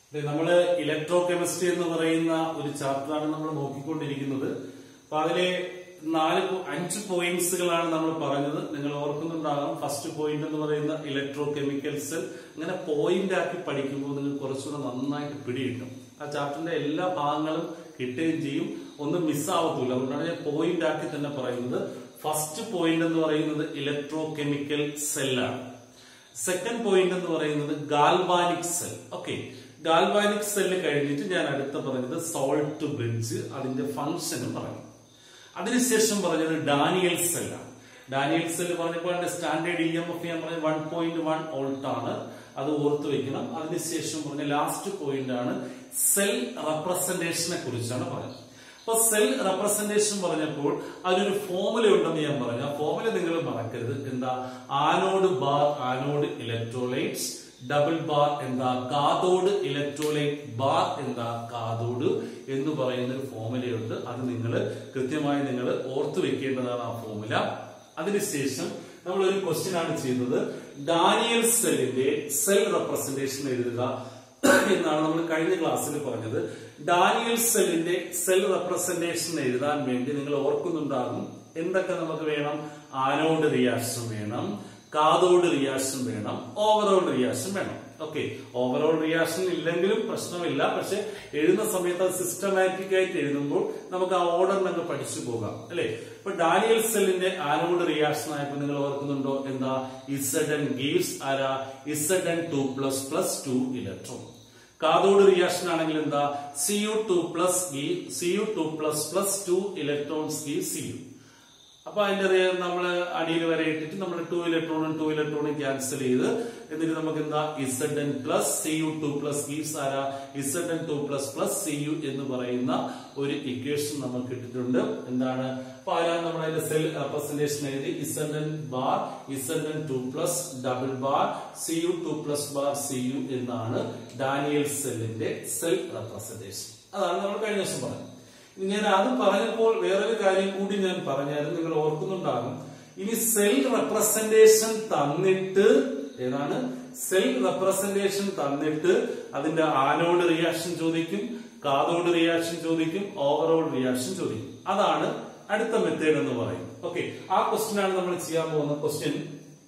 ഇത് നമ്മള് electro chemistry എന്ന് പറയുന്ന ഒരു ചാപ്റ്ററാണ് നമ്മൾ നോക്കിക്കൊണ്ടിരിക്കുന്നത് അപ്പൊ അതിലെ നാല് പോ- അഞ്ച് പോയിന്റ്സുകളാണ് നമ്മൾ പറഞ്ഞത് നിങ്ങൾ ഓർക്കുന്നുണ്ടാകാം ഫസ്റ്റ് പോയിന്റ് എന്ന് പറയുന്ന ഇലക്ട്രോ കെമിക്കൽസ് അങ്ങനെ പോയിന്റ് ആക്കി പഠിക്കുമ്പോൾ നിങ്ങൾ കുറച്ചുകൂടെ നന്നായിട്ട് പിടികിട്ടും ആ ചാപ്റ്ററിന്റെ എല്ലാ ഭാഗങ്ങളും കിട്ടുകയും ചെയ്യും ഒന്നും മിസ്സാവത്തില്ല അതുകൊണ്ടാണ് ഞാൻ പോയിന്റ് ആക്കി തന്നെ പറയുന്നത് ഫസ്റ്റ് പോയിന്റ് എന്ന് പറയുന്നത് ഇലക്ട്രോ കെമിക്കൽ സെല്ലാണ് സെക്കൻഡ് പോയിന്റ് എന്ന് പറയുന്നത് galvanic cell okay galvanic cell കഴിഞ്ഞിട്ട് ഞാൻ അടുത്ത പറഞ്ഞത് സോൾട്ട് ബ്രിഡ്ജ് അതിന്റെ ഫംഗ്ഷനും പറഞ്ഞു അതിനുശേഷം പറഞ്ഞത് ഡാനിയൽ സെല്ലാണ് ഡാനിയൽ സെൽ പറഞ്ഞപ്പോൾ അതിന്റെ സ്റ്റാൻഡേർഡ് ഇ എം എഫ് ഞാൻ പറഞ്ഞ വൺ പോയിന്റ് വൺ വോൾട്ട് ആണ് അത് ഓർത്ത് വെക്കണം അതിനുശേഷം പറഞ്ഞ ലാസ്റ്റ് പോയിന്റ് ആണ് സെൽ റെപ്രസെന്റേഷനെ കുറിച്ചാണ് പറഞ്ഞത് അപ്പൊ സെൽ റെപ്രസെന്റേഷൻ പറഞ്ഞപ്പോൾ അതിനൊരു ഫോമുല ഉണ്ടെന്ന് ഞാൻ പറഞ്ഞു ആ ഫോമുല നിങ്ങൾ മറക്കരുത് എന്താ anode bar anode electrolytes double bar എന്താ കാതോഡ് ഇലക്ട്രോലൈറ്റ് ബാർ എന്താ കാതോഡ് എന്ന് പറയുന്ന ഒരു ഫോമുലയുണ്ട് അത് നിങ്ങൾ കൃത്യമായി നിങ്ങൾ ഓർത്തു വെക്കേണ്ടതാണ് ആ ഫോമുല അതിനുശേഷം നമ്മൾ ഒരു ക്വസ്റ്റ്യൻ ആണ് ചെയ്തത് ഡാനിയൽ സെല്ലിന്റെ സെൽ റെപ്രസെന്റേഷൻ എഴുതുക എന്നാണ് നമ്മൾ കഴിഞ്ഞ ക്ലാസ്സിൽ പറഞ്ഞത് ഡാനിയൽ സെല്ലിന്റെ സെൽ റെപ്രസെന്റേഷൻ എഴുതാൻ വേണ്ടി നിങ്ങൾ ഓർക്കുന്നുണ്ടാകും എന്തൊക്കെ നമുക്ക് വേണം ആനോഡ് റിയാക്ഷൻ വേണം കാതോഡ് റിയാക്ഷൻ വേണം ഓവറോൾ റിയാക്ഷൻ വേണം ഓക്കെ ഓവറോൾ റിയാക്ഷൻ ഇല്ലെങ്കിലും പ്രശ്നമില്ല പക്ഷെ എഴുതുന്ന സമയത്ത് അത് സിസ്റ്റമാറ്റിക് ആയിട്ട് എഴുതുമ്പോൾ നമുക്ക് ആ ഓർഡർ അങ്ങ് പഠിച്ചു പോകാം അല്ലെ ഇപ്പൊ ഡാനിയൽ സെല്ലിന്റെ ആനോഡ് റിയാക്ഷൻ ആയപ്പോൾ നിങ്ങൾ ഓർക്കുന്നുണ്ടോ എന്താ ഇസഡ് എൻ ഗീവ്സ് ആരാ Z N two plus plus two electron cathode reaction ആണെങ്കിൽ എന്താ C U two plus C U two plus plus two electrons give C U അപ്പൊ അതിന്റെ നമ്മൾ അടിയിൽ വരെ ഇട്ടിട്ട് നമ്മൾ ടു ഇലക്ട്രോണും ടു ഇലക്ട്രോണും ക്യാൻസൽ ചെയ്ത് എന്നിട്ട് നമുക്ക് എന്താ Z N plus C U two plus gives ആരാ Z N two plus plus C U എന്ന് പറയുന്ന ഒരു ഇക്വേഷൻ നമുക്ക് കിട്ടിയിട്ടുണ്ട് എന്താണ് അപ്പൊ ആരാ നമ്മൾ അതിന്റെ സെൽ റെപ്രസെന്റേഷൻ എഴുതി Z N bar Z N two plus double bar C U two plus bar C U എന്നാണ് ഡാനിയൽ സെല്ലിന്റെ സെൽ റെപ്രസെന്റേഷൻ അതാണ് നമ്മൾ കഴിഞ്ഞ ദിവസം പറഞ്ഞത് ഇനി ഞാൻ അത് പറഞ്ഞപ്പോൾ വേറൊരു കാര്യം കൂടി ഞാൻ പറഞ്ഞായിരുന്നു നിങ്ങൾ ഓർക്കുന്നുണ്ടാകും ഇനി സെൽ റെപ്രസെന്റേഷൻ തന്നിട്ട് ഏതാണ് സെൽ റെപ്രസെന്റേഷൻ തന്നിട്ട് അതിന്റെ ആനോഡ് റിയാക്ഷൻ ചോദിക്കും കാതോഡ് റിയാക്ഷൻ ചോദിക്കും ഓവറോൾ റിയാക്ഷൻ ചോദിക്കും അതാണ് അടുത്ത മെത്തേഡ് എന്ന് പറയുന്നത് ഓക്കെ ആ ക്വസ്റ്റ്യൻ ആണ് നമ്മൾ ചെയ്യാൻ പോകുന്ന question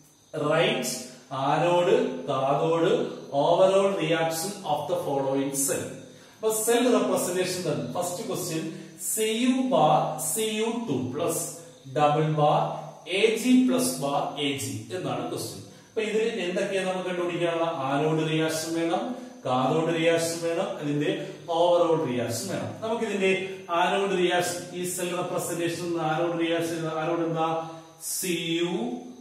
write anode cathode overall reaction of the following cell അപ്പൊ സെൽ റെപ്രസെന്റേഷൻ തന്നെ first question C U bar C U two plus double bar A G plus bar A G എന്നാണ് question അപ്പൊ ഇതിൽ എന്തൊക്കെയാണ് നമുക്ക് കണ്ടുപിടിക്കാനുള്ള ആനോഡ് റിയാക്ഷൻ വേണം cathode reaction വേണം അതിന്റെ ഓവറോൾ റിയാക്ഷൻ വേണം നമുക്ക് ഇതിന്റെ ആനോഡ് റിയാക്ഷൻ ഈ cell representation anode reaction anode എന്താ സി യു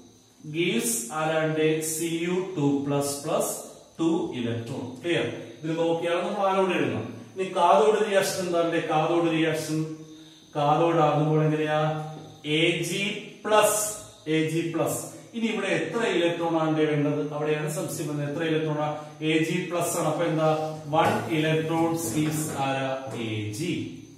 ഗീവ്സ് ആരാണ്ട് C U two plus plus two electron clear ഇത് നോക്കിയാൽ നമ്മൾ ആരോട് എഴുതണം ഇനി കാതോട് റിയാക്ഷൻ എന്താണ് കാതോട് റിയാക്ഷൻ കാതോട് ആകുമ്പോൾ എങ്ങനെയാ A G plus A G plus ഇനി ഇവിടെ എത്ര ഇലക്ട്രോൺ ആണ് വേണ്ടത് അവിടെയാണ് സംശയം വന്നത് എത്ര ഇലക്ട്രോൺ എ ജി പ്ലസ് ആണ് അപ്പൊ എന്താ വൺ ഇലക്ട്രോൺ സീസ് ആരാ എ ജി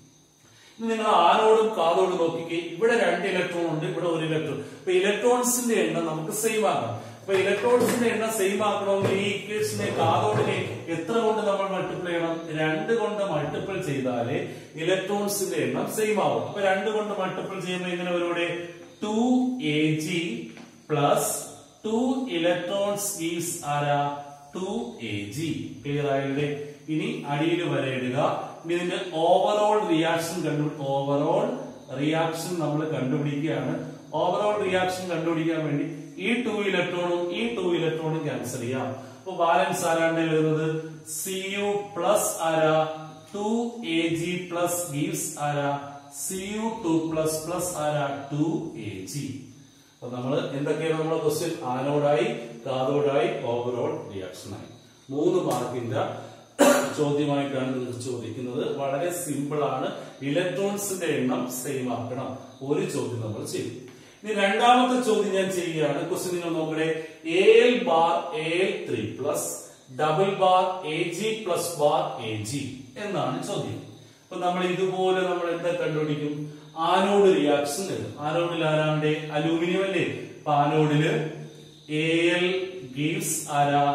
ഇനി നിങ്ങൾ ആരോടും കാതോടും നോക്കിക്കേ ഇവിടെ രണ്ട് ഇലക്ട്രോൺ ഉണ്ട് ഇവിടെ ഒരു ഇലക്ട്രോൺ അപ്പൊ ഇലക്ട്രോൺസിന്റെ എണ്ണം നമുക്ക് സെയിം ആക്കണം അപ്പൊ ഇലക്ട്രോൺസിന്റെ എണ്ണം സെയിം ആക്കണമെങ്കിൽ ഈ ഇക്വേഷനെ കാതോടിനെ എത്ര കൊണ്ട് നമ്മൾ മൾട്ടിപ്ലൈ ചെയ്യണം രണ്ട് കൊണ്ട് മൾട്ടിപ്പിൾ ചെയ്താലേ ഇലക്ട്രോൺസിന്റെ എണ്ണം സെയിം ആവും അപ്പൊ രണ്ട് കൊണ്ട് മൾട്ടിപ്പിൾ ചെയ്യുമ്പോൾ എങ്ങനെ വരൂടെ two A G plus two electrons is ആരാ ടു എ ജി ക്ലിയർ ആയില്ലേ ഇനി അടിയിൽ വരയിടുക ഇനി ഇതിന്റെ ഓവറോൾ റിയാക്ഷൻ കണ്ടു ഓവറോൾ റിയാക്ഷൻ നമ്മൾ കണ്ടുപിടിക്കുകയാണ് ഓവറോൾ റിയാക്ഷൻ കണ്ടുപിടിക്കാൻ വേണ്ടി ഈ ടു ഇലക്ട്രോണും ഈ ടു ഇലക്ട്രോണും ക്യാൻസൽ ചെയ്യാം അപ്പൊ ബാലൻസ് ആരാണ്ട് വരുന്നത് സി യു പ്ലസ് ആരാ two A G plus gives ആരാ C U two plus plus ആരാ ടു എ ജി അപ്പൊ നമ്മൾ എന്തൊക്കെയാണ് നമ്മുടെ ക്വസ്റ്റ്യൻ ആനോഡായി കാതോഡായി ഓവറോൾ റിയാക്ഷനായി മൂന്ന് മാർക്കിന്റെ ചോദ്യമായിട്ടാണ് നിങ്ങൾ ചോദിക്കുന്നത് വളരെ സിമ്പിൾ ആണ് ഇലക്ട്രോൺസിന്റെ എണ്ണം സെയിം ആക്കണം ഒരു ചോദ്യം നമ്മൾ ചെയ്യും ഇനി രണ്ടാമത്തെ ചോദ്യം ഞാൻ ചെയ്യുകയാണ് ക്വസ്റ്റ്യൻ നിങ്ങൾ നോക്കണേ A L bar A L three plus double bar A G plus bar A G എന്നാണ് ചോദ്യം അപ്പൊ നമ്മൾ ഇതുപോലെ നമ്മൾ എന്താ കണ്ടുപിടിക്കും ആനോഡ് റിയാക്ഷൻ ആനോഡിൽ ആരാണ്ട് അലൂമിനിയം അല്ലേ അപ്പൊ ആനോഡില് എ എൽ ഗീവ്സ് ആരാ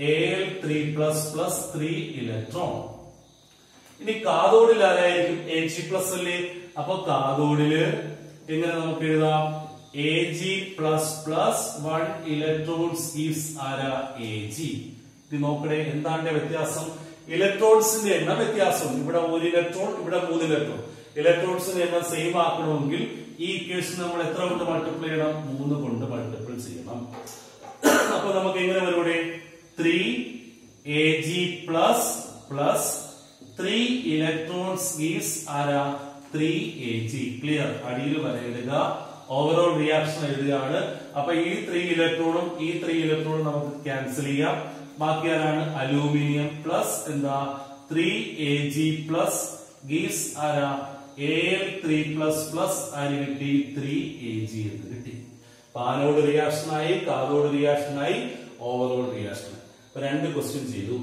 A L three plus plus three electron ഇനി കാതോഡിൽ ആരായിരിക്കും എ ജി പ്ലസ് അല്ലേ അപ്പൊ കാതോഡില് എങ്ങനെ നമുക്ക് എഴുതാം A G plus plus one electrons gives ആരാ എ ജി ഇത് നോക്കണേ എന്താണ് വ്യത്യാസം ഇലക്ട്രോൺസിന്റെ എണ്ണം വ്യത്യാസം ഇവിടെ ഒരു ഇലക്ട്രോൺ ഇവിടെ മൂന്ന് ഇലക്ട്രോൺ ഇലക്ട്രോൺസിന്റെ എണ്ണം സെയിം ആക്കണമെങ്കിൽ ഈ ഇക്വേഷൻ നമ്മൾ എത്ര കൊണ്ട് മൾട്ടിപ്ലൈ ചെയ്യണം മൂന്ന് കൊണ്ട് മൾട്ടിപ്പിൾ ചെയ്യണം അപ്പൊ നമുക്ക് എങ്ങനെ വരും ഇവിടെ three A G plus plus three electrons gives ആരാ ത്രീ എ ജി ക്ലിയർ അടിയിൽ വരയിടുക ഓവറോൾ റിയാക്ഷൻ എഴുതുകയാണ് അപ്പൊ ഈ ത്രീ ഇലക്ട്രോണും ഈ ത്രീ ഇലക്ട്രോണും നമുക്ക് ക്യാൻസൽ ചെയ്യാം ബാക്കി ആരാണ് അലൂമിനിയം പ്ലസ് എന്താ three A G plus gives ആരാ A L three plus plus ആര് കിട്ടി ത്രീ എ ജി എന്ന് കിട്ടി പാനോട് റിയാക്ഷനായി കാതോട് റിയാക്ഷനായി ഓവറോൾ റിയാക്ഷനായി അപ്പൊ രണ്ട് ക്വസ്റ്റ്യൻ ചെയ്തു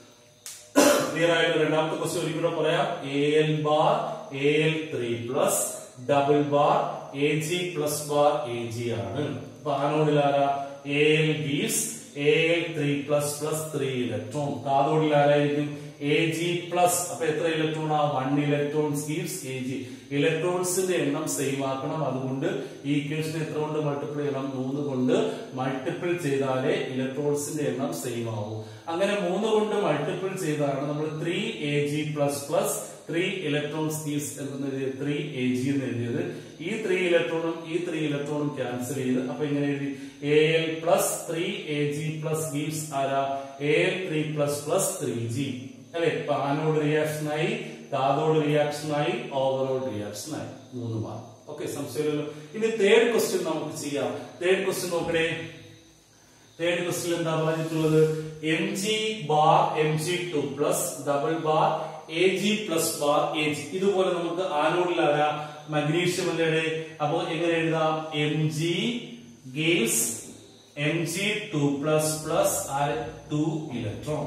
ക്ലിയർ ആയിട്ട് രണ്ടാമത്തെ ക്വസ്റ്റ്യൻ ഒരിക്കലും കൂടെ പറയാം A L bar A L three plus double bar A G plus bar A G ആണ് അപ്പൊ ആനോഡിൽ ആരാ A L gives A L three plus plus three electron കാതോഡിൽ ആരായിരിക്കും എ ജി പ്ലസ് അപ്പൊ എത്ര ഇലക്ട്രോൺ ആ one electrons gives A G ഇലക്ട്രോൺസിന്റെ എണ്ണം സെയിം ആക്കണം അതുകൊണ്ട് ഈ ഇക്വേഷൻ എത്ര കൊണ്ട് മൾട്ടിപ്പിൾ ചെയ്യണം മൂന്ന് കൊണ്ട് മൾട്ടിപ്പിൾ ചെയ്താലേ ഇലക്ട്രോൺസിന്റെ എണ്ണം സെയിം ആവൂ അങ്ങനെ മൂന്ന് കൊണ്ട് മൾട്ടിപ്പിൾ ചെയ്താണ് നമ്മൾ three A G plus plus three electrons gives എന്ന് എഴുതിയത് ത്രീ എ ജി എന്ന് എഴുതിയത് ഈ ത്രീ ഇലക്ട്രോണും ഈ ത്രീ ഇലക്ട്രോണും ക്യാൻസൽ ചെയ്ത് അപ്പൊ ഇങ്ങനെ എഴുതി A L plus three A G plus gives ആരാ A L three plus plus three G അല്ലെ ഇപ്പൊ ആനോട് റിയാക്ഷനായി കാതോട് റിയാക്ഷനായി ഓവറോൾ റിയാക്ഷനായി മൂന്ന് മാർക്ക് ഓക്കെ സംശയമില്ലല്ലോ ഇനി തേർഡ് ക്വസ്റ്റ്യൻ നമുക്ക് ചെയ്യാം തേർഡ് ക്വസ്റ്റ്യൻ നോക്കണേ തേർഡ് ക്വസ്റ്റ്യൻ എന്താ പറഞ്ഞിട്ടുള്ളത് M G bar M G two plus double bar A G plus bar A G ഇതുപോലെ നമുക്ക് ആനോഡിലാകാ മഗ്നീഷ്യം അല്ലേ അപ്പോ എങ്ങനെ എഴുതാം M G gives M G two plus plus two electron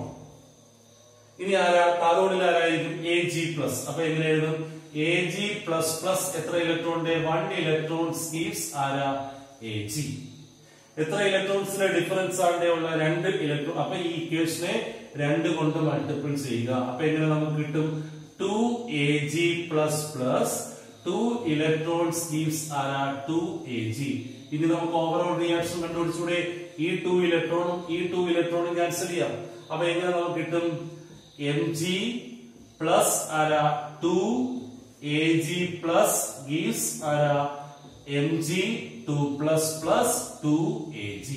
ഇനി ആരാ കാതോഡിൽ ആരായിരിക്കും എ ജി പ്ലസ് അപ്പൊ എങ്ങനെ എഴുതും എ ജി പ്ലസ് പ്ലസ് എത്ര ഇലക്ട്രോണിന്റെ വൺ ഇലക്ട്രോൺസ് ഗീവ്സ് ആരാ എ ജി എത്ര ഇലക്ട്രോൺസിന്റെ ഡിഫറൻസ് ആണ് ഉള്ള രണ്ട് ഇലക്ട്രോൺ അപ്പൊ ഈ ഇക്വേഷനെ രണ്ട് കൊണ്ട് മൾട്ടിപ്പിൾ ചെയ്യുക അപ്പൊ എങ്ങനെ നമുക്ക് കിട്ടും two A G plus plus two electrons gives ആരാ ടു എ ജി ഇനി നമുക്ക് ഓവറോൾ റിയാക്ഷൻ കണ്ടുപിടിച്ചൂടെ ഈ ടു ഇലക്ട്രോണും ഈ ടു ഇലക്ട്രോണും ക്യാൻസൽ ചെയ്യാം അപ്പൊ എങ്ങനെ നമുക്ക് കിട്ടും എം ജി പ്ലസ് ആരാ two A G plus gives ആരാ M G two plus plus two A G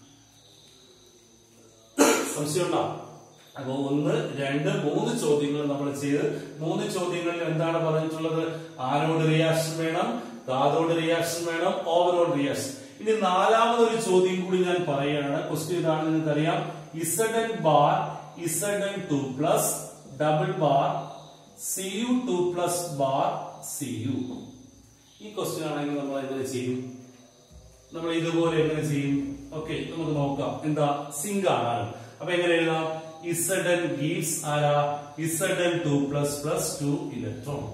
സംശയമുണ്ടോ അപ്പൊ ഒന്ന് രണ്ട് മൂന്ന് ചോദ്യങ്ങൾ നമ്മൾ ചെയ്ത് മൂന്ന് ചോദ്യങ്ങളിൽ എന്താണ് പറഞ്ഞിട്ടുള്ളത് ആനോട് റിയാക്ഷൻ വേണം കാതോട് റിയാക്ഷൻ വേണം ഓവറോൾ റിയാക്ഷൻ ഇനി നാലാമതൊരു ചോദ്യം കൂടി ഞാൻ പറയുകയാണ് ക്വസ്റ്റ്യൻ ഇതാണ് നിങ്ങൾക്കറിയാം Z N bar Z N two plus double bar C U two plus bar C U ഈ ക്വസ്റ്റ്യൻ ആണെങ്കിൽ നമ്മൾ എങ്ങനെ ചെയ്യും നമ്മൾ ഇതുപോലെ എങ്ങനെ ചെയ്യും ഓക്കെ നമുക്ക് നോക്കാം എന്താ സിങ്ക് ആണ് അപ്പൊ എങ്ങനെ എഴുതാം ഇസഡ് എൻ ഗീവ്സ് ആരാ Z N two plus plus two electron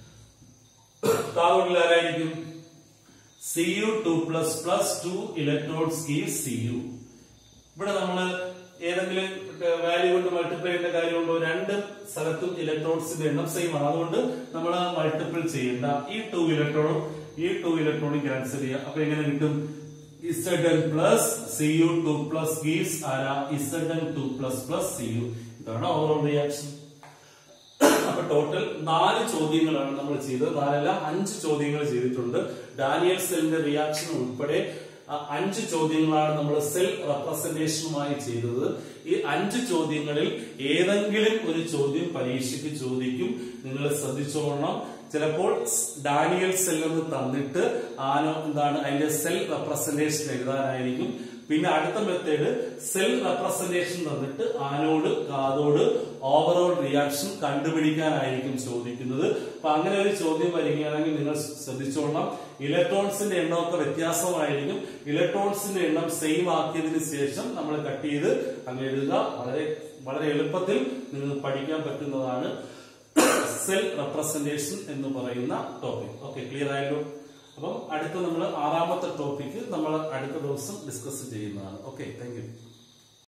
താഴോട്ടിൽ ആരായിരിക്കും C U two plus plus two electrons give C U ഇവിടെ നമ്മൾ ഏതെങ്കിലും വാല്യൂ കൊണ്ട് മൾട്ടിപ്ലൈ ചെയ്യേണ്ട കാര്യമുണ്ടോ രണ്ട് സ്ഥലത്തും ഇലക്ട്രോൺസിന്റെ എണ്ണം സെയിം ആണ് അതുകൊണ്ട് നമ്മൾ മൾട്ടിപ്പിൾ ചെയ്യേണ്ട ഈ ടു ഇലക്ട്രോണും ഈ ടു ഇലക്ട്രോണും ക്യാൻസൽ ചെയ്യാം അപ്പൊ എങ്ങനെ കിട്ടും Z N plus C U two plus gives ആരാ Z N two plus plus C U ഇതാണ് ഓവറോൾ റിയാക്ഷൻ അപ്പൊ ടോട്ടൽ നാല് ചോദ്യങ്ങളാണ് നമ്മൾ ചെയ്തത് നാലല്ല അഞ്ച് ചോദ്യങ്ങൾ ചെയ്തിട്ടുണ്ട് ഡാനിയൽ സെല്ലിന്റെ റിയാക്ഷൻ ഉൾപ്പെടെ ആ അഞ്ച് ചോദ്യങ്ങളാണ് നമ്മൾ സെൽ റെപ്രസെന്റേഷനുമായി ചെയ്തത് ഈ അഞ്ച് ചോദ്യങ്ങളിൽ ഏതെങ്കിലും ഒരു ചോദ്യം പരീക്ഷയ്ക്ക് ചോദിക്കും നിങ്ങൾ ശ്രദ്ധിച്ചോളണം ചിലപ്പോൾ ഡാനിയൽ സെൽ എന്ന് തന്നിട്ട് ആനോ എന്താണ് അതിന്റെ സെൽ റെപ്രസെന്റേഷൻ എഴുതാനായിരിക്കും പിന്നെ അടുത്ത മെത്തേഡ് സെൽ റെപ്രസെന്റേഷൻ തന്നിട്ട് ആനോട് കാതോട് ഓവറോൾ റിയാക്ഷൻ കണ്ടുപിടിക്കാനായിരിക്കും ചോദിക്കുന്നത് അപ്പൊ അങ്ങനെ ഒരു ചോദ്യം വരികയാണെങ്കിൽ നിങ്ങൾ ശ്രദ്ധിച്ചോളണം ഇലക്ട്രോൺസിന്റെ എണ്ണമൊക്കെ വ്യത്യാസമായിരിക്കും ഇലക്ട്രോൺസിന്റെ എണ്ണം സെയിം ആക്കിയതിന് ശേഷം നമ്മൾ കട്ട് ചെയ്ത് അങ്ങനെ എഴുതുക വളരെ വളരെ എളുപ്പത്തിൽ നിങ്ങൾക്ക് പഠിക്കാൻ പറ്റുന്നതാണ് സെൽ റെപ്രസെന്റേഷൻ എന്ന് പറയുന്ന ടോപ്പിക് ഓക്കെ ക്ലിയർ ആയല്ലോ അപ്പം അടുത്ത നമ്മൾ ആറാമത്തെ ടോപ്പിക്ക് നമ്മൾ അടുത്ത ദിവസം ഡിസ്കസ് ചെയ്യുന്നതാണ് ഓക്കെ താങ്ക് യു